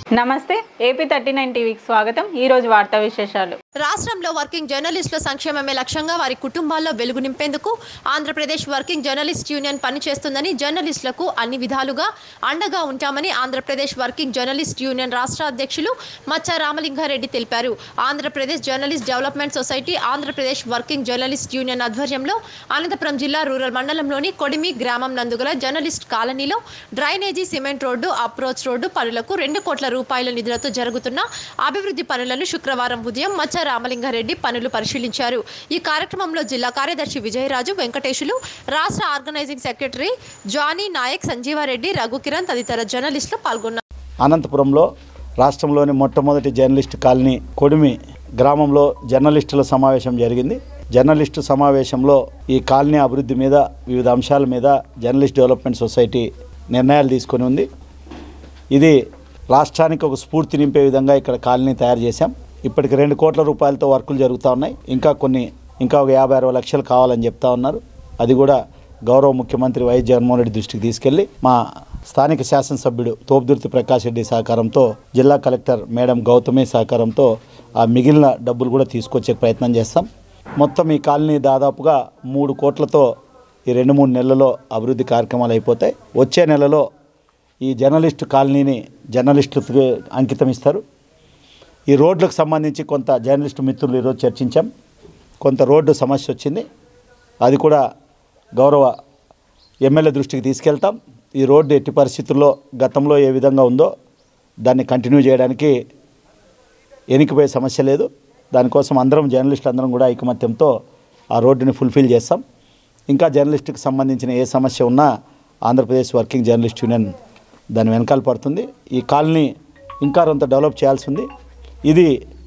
నమస్తే AP thirty nine టీవీకి స్వాగతం ఈరోజు వార్తా విశేషాలు రాష్ట్రంలో వర్కింగ్ జర్నలిస్టుల సంక్షేమమే లక్ష్యంగా వారి కుటుంబాల్లో వెలుగు నింపేందుకు ఆంధ్రప్రదేశ్ వర్కింగ్ జర్నలిస్ట్ యూనియన్ పనిచేస్తుందని జర్నలిస్టులకు అన్ని విధాలుగా అండగా ఉంటామని ఆంధ్రప్రదేశ్ వర్కింగ్ జర్నలిస్ట్ యూనియన్ రాష్ట్ర అధ్యక్షులు మచ్చ రామలింగారెడ్డి తెలిపారు Andhra Pradesh journalist development society Andhra Pradesh working journalist union ఆధ్వర్యంలో అనంతపురం జిల్లా రూరల్ మండలంలోని కొడిమి గ్రామం నందుగల జర్నలిస్ట్ కాలనీలో drainage cement road approach road పనులకు రెండు కోట్ల రూపాయల నిధులతో జరుగుతున్న అభివృద్ధి పనులను శుక్రవారం ఉదయం మచ్చ రామలింగారెడ్డి పనులు పరిశీలించారు ఈ కార్యక్రమంలో జిల్లా కార్యదర్శి విజయరాజు వెంకటేశులు రాష్ట్ర ఆర్గనైజింగ్ సెక్రటరీ జానీ నాయక్ సంజీవారెడ్డి రఘుకిరణ్ తదితర జర్నలిస్టులు పాల్గొన్నారు అనంతపురంలో రాష్ట్రంలోని మొట్టమొదటి జర్నలిస్ట్ కాలనీ కొడిమి గ్రామంలో జర్నలిస్టుల సమావేశం జరిగింది జర్నలిస్టు సమావేశంలో ఈ కాలనీ అభివృద్ధి మీద వివిధ అంశాల మీద జర్నలిస్ట్ డెవలప్మెంట్ సొసైటీ నిర్ణయాలు తీసుకొని ఉంది ఇది రాష్ట్రానికి ఒక స్ఫూర్తి నింపే విధంగా ఇక్కడ కాలనీ తయారు చేశాం ఇప్పటికి రెండు కోట్ల రూపాయలతో వర్కులు జరుగుతూ ఉన్నాయి ఇంకా కొన్ని ఇంకా ఒక యాభై అరవై లక్షలు కావాలని చెప్తా ఉన్నారు అది కూడా గౌరవ ముఖ్యమంత్రి వైఎస్ జగన్మోహన్ రెడ్డి దృష్టికి తీసుకెళ్లి మా స్థానిక శాసనసభ్యుడు తోపుదుర్తి ప్రకాష్ రెడ్డి సహకారంతో జిల్లా కలెక్టర్ మేడం గౌతమి సహకారంతో ఆ మిగిలిన డబ్బులు కూడా తీసుకొచ్చే ప్రయత్నం చేస్తాం మొత్తం ఈ కాలనీ దాదాపుగా మూడు కోట్లతో ఈ రెండు మూడు నెలల్లో అభివృద్ధి కార్యక్రమాలు అయిపోతాయి వచ్చే నెలలో ఈ జర్నలిస్టు కాలనీని జర్నలిస్టులకు అంకితం ఇస్తారు ఈ రోడ్లకు సంబంధించి కొంత జర్నలిస్టు మిత్రులు ఈరోజు చర్చించాం కొంత రోడ్డు సమస్య వచ్చింది అది కూడా గౌరవ ఎమ్మెల్యే దృష్టికి తీసుకెళ్తాం ఈ రోడ్డు ఎట్టి పరిస్థితుల్లో గతంలో ఏ విధంగా ఉందో దాన్ని కంటిన్యూ చేయడానికి ఎనికిపోయే సమస్య లేదు దానికోసం అందరం జర్నలిస్టులు అందరం కూడా ఐకమత్యంతో ఆ రోడ్డుని ఫుల్ఫిల్ చేస్తాం ఇంకా జర్నలిస్టుకి సంబంధించిన ఏ సమస్య ఉన్నా ఆంధ్రప్రదేశ్ వర్కింగ్ జర్నలిస్ట్ యూనియన్ దాని వెనకాల పడుతుంది ఈ కాలనీ ఇంకా కొంత డెవలప్ చేయాల్సి ఉంది ఇది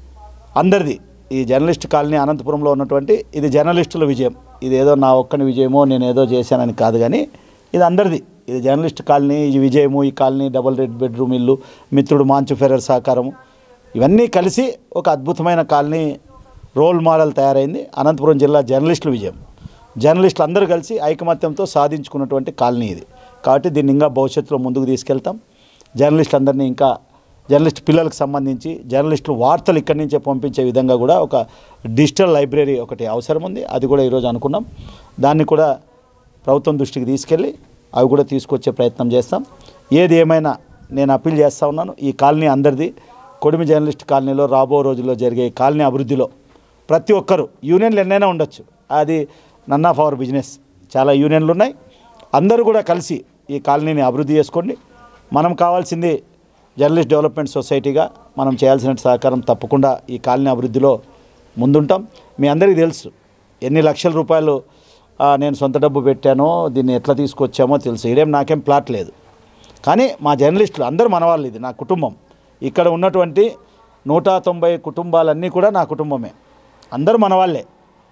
అందరిది ఈ జర్నలిస్ట్ కాలనీ అనంతపురంలో ఉన్నటువంటి ఇది జర్నలిస్టుల విజయం ఇది ఏదో నా ఒక్కని విజయమో నేను ఏదో చేశానని కాదు కానీ ఇది అందరిది ఇది జర్నలిస్ట్ కాలనీ ఈ విజయము ఈ కాలనీ డబుల్ రెడ్ బెడ్రూమ్ ఇల్లు మిత్రుడు మాంచు ఫెరర్ సహకారము ఇవన్నీ కలిసి ఒక అద్భుతమైన కాలనీ రోల్ మోడల్ తయారైంది అనంతపురం జిల్లా జర్నలిస్టుల విజయం జర్నలిస్టులు అందరూ కలిసి ఐకమత్యంతో సాధించుకున్నటువంటి కాలనీ ఇది కాబట్టి దీన్ని ఇంకా భవిష్యత్తులో ముందుకు తీసుకెళ్తాం జర్నలిస్టులు అందరినీ ఇంకా జర్నలిస్ట్ పిల్లలకు సంబంధించి జర్నలిస్టులు వార్తలు ఇక్కడి నుంచే పంపించే విధంగా కూడా ఒక డిజిటల్ లైబ్రరీ ఒకటి అవసరం ఉంది అది కూడా ఈరోజు అనుకున్నాం దాన్ని కూడా ప్రభుత్వం దృష్టికి తీసుకెళ్ళి అవి కూడా తీసుకొచ్చే ప్రయత్నం చేస్తాం ఏది ఏమైనా నేను అప్పీల్ చేస్తూ ఉన్నాను ఈ కాలనీ అందరిది కొడిమి జర్నలిస్ట్ కాలనీలో రాబో రోజుల్లో జరిగే ఈ కాలనీ అభివృద్ధిలో ప్రతి ఒక్కరు యూనియన్లు ఎన్నైనా ఉండొచ్చు అది నన్ ఆఫ్ అవర్ బిజినెస్ చాలా యూనియన్లు ఉన్నాయి అందరూ కూడా కలిసి ఈ కాలనీని అభివృద్ధి చేసుకోండి మనం కావాల్సింది జర్నలిస్ట్ డెవలప్మెంట్ సొసైటీగా మనం చేయాల్సిన సహకారం తప్పకుండా ఈ కాలనీ అభివృద్ధిలో ముందుంటాం మీ అందరికీ తెలుసు ఎన్ని లక్షల రూపాయలు ఆ, నేను సొంత డబ్బు పెట్టానో దీన్ని ఎట్లా తీసుకొచ్చామో తెలుసు ఇదేం నాకేం ప్లాట్ లేదు కానీ మా జర్నలిస్టులు అందరూ మన వాళ్ళు ఇది నా కుటుంబం ఇక్కడ ఉన్నటువంటి నూట తొంభై కుటుంబాలన్నీ కూడా నా కుటుంబమే అందరూ మన వాళ్ళే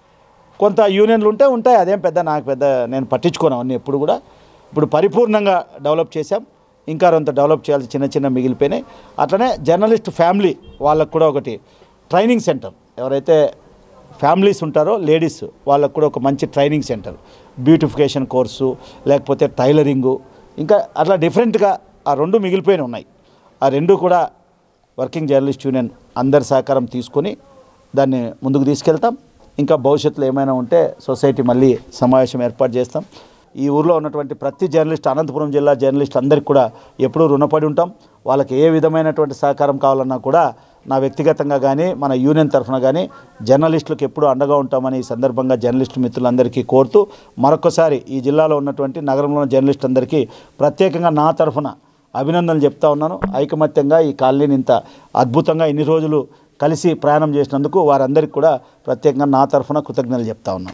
కొంత యూనియన్లు ఉంటే ఉంటాయి అదేం పెద్ద నాకు పెద్ద నేను పట్టించుకోను అవన్నీ ఎప్పుడు కూడా ఇప్పుడు పరిపూర్ణంగా డెవలప్ చేశాం ఇంకా కొంత డెవలప్ చేయాల్సి చిన్న చిన్న మిగిలిపోయినాయి అట్లనే జర్నలిస్ట్ ఫ్యామిలీ వాళ్ళకు కూడా ఒకటి ట్రైనింగ్ సెంటర్ ఎవరైతే ఫ్యామిలీస్ ఉంటారో లేడీస్ వాళ్ళకు కూడా ఒక మంచి ట్రైనింగ్ సెంటర్ బ్యూటిఫికేషన్ కోర్సు లేకపోతే టైలరింగు ఇంకా అట్లా డిఫరెంట్గా ఆ రెండు మిగిలిపోయిన ఉన్నాయి ఆ రెండు కూడా వర్కింగ్ జర్నలిస్ట్ యూనియన్ అందరి సహకారం తీసుకొని దాన్ని ముందుకు తీసుకెళ్తాం ఇంకా భవిష్యత్తులో ఏమైనా ఉంటే సొసైటీ మళ్ళీ సమావేశం ఏర్పాటు చేస్తాం ఈ ఊర్లో ఉన్నటువంటి ప్రతి జర్నలిస్ట్ అనంతపురం జిల్లా జర్నలిస్ట్ అందరికీ కూడా ఎప్పుడూ రుణపడి ఉంటాం వాళ్ళకి ఏ విధమైనటువంటి సహకారం కావాలన్నా కూడా నా వ్యక్తిగతంగా కానీ మన యూనియన్ తరఫున కానీ జర్నలిస్టులకు ఎప్పుడూ అండగా ఉంటామని ఈ సందర్భంగా జర్నలిస్టు మిత్రులందరికీ కోరుతూ మరొకసారి ఈ జిల్లాలో ఉన్నటువంటి నగరంలో ఉన్న జర్నలిస్ట్ అందరికీ ప్రత్యేకంగా నా తరఫున అభినందనలు చెప్తా ఉన్నాను ఐకమత్యంగా ఈ కాలనీని ఇంత అద్భుతంగా ఇన్ని రోజులు కలిసి ప్రయాణం చేసినందుకు వారందరికీ కూడా ప్రత్యేకంగా నా తరఫున కృతజ్ఞతలు చెప్తా ఉన్నాను